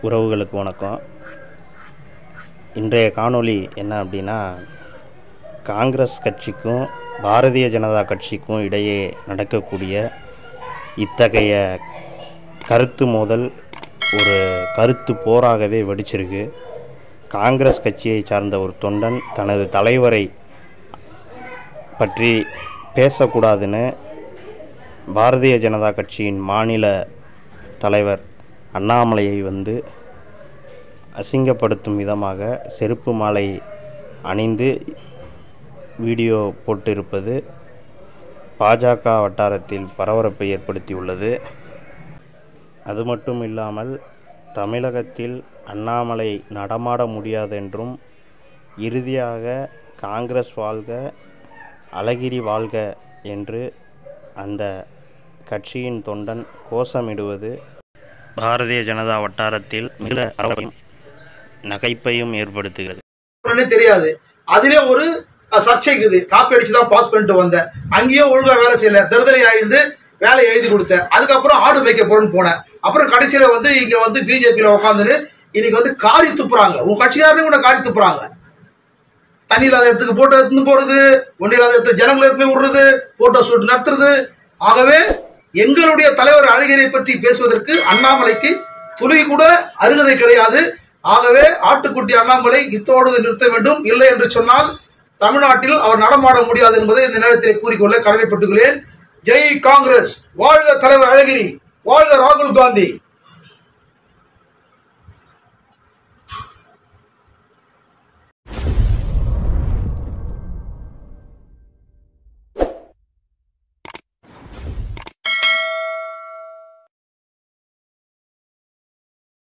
உறவுகளுக்கு வணக்கம் இன்றைய காணொளி என்ன அப்படின்னா காங்கிரஸ் கட்சிக்கும் பாரதிய ஜனதா கட்சிக்கும் இடையே நடக்கக்கூடிய இத்தகைய கருத்து மோதல் ஒரு கருத்து போராகவே வெடிச்சிருக்கு காங்கிரஸ் கட்சியை சார்ந்த ஒரு தொண்டன் தனது தலைவரை பற்றி பேசக்கூடாதுன்னு பாரதிய ஜனதா கட்சியின் மாநில தலைவர் அண்ணாமலையை வந்து அசிங்கப்படுத்தும் விதமாக செருப்பு மாலை அணிந்து வீடியோ போட்டிருப்பது பாஜக வட்டாரத்தில் பரபரப்பை ஏற்படுத்தியுள்ளது அது மட்டும் இல்லாமல் தமிழகத்தில் அண்ணாமலை நடமாட முடியாதென்றும் இறுதியாக காங்கிரஸ் வாழ்க அழகிரி வாழ்க என்று அந்த கட்சியின் தொண்டன் கோஷமிடுவது பாரதிய ஜனதா வட்டாரத்தில் மிக பரபரப்பையும் நகைப்பையும் ஏற்படுத்துகிறது என்னன்னே தெரியாது அதிலே ஒரு அஹ், சர்ச்சை இருக்குது காப்பி அடிச்சு தான் பாஸ் பண்ணிட்டு வந்தேன் அங்கேயும் ஒழுங்கா வேலை செய்யல தருதலை ஆயிருந்து வேலையை எழுதி கொடுத்தேன் அதுக்கப்புறம் ஆடு மேய்க்க போறேன்னு போனேன் அப்புறம் கடைசியில வந்து இங்க வந்து பிஜேபியில உட்காந்துன்னு இன்னைக்கு வந்து காரி துப்புறாங்க உன் கட்சியாருன்னு கூட காரி துப்புறாங்க தண்ணி இல்லாத இடத்துக்கு போட்டோ எடுத்துன்னு போறது ஒன்றும் இல்லாத இடத்துல ஜனங்களை எடுத்து போய் விடுறது போட்டோ ஷூட் நடத்துறது ஆகவே எங்களுடைய தலைவர் அழகிரை பற்றி பேசுவதற்கு அண்ணாமலைக்கு துளி கூட அருகதை கிடையாது ஆகவே ஆட்டுக்குட்டி அண்ணாமலை இத்தோடு நிறுத்த வேண்டும் இல்லை என்று சொன்னால் தமிழ்நாட்டில் அவர் நடமாட முடியாது என்பதை இந்த நேரத்தில் கூறிக்கொள்ள கடமைப்பட்டுகிறேன் ஜெய் காங்கிரஸ் வாழ்க தலைவர் அழகிரி வாழ்க ராகுல் காந்தி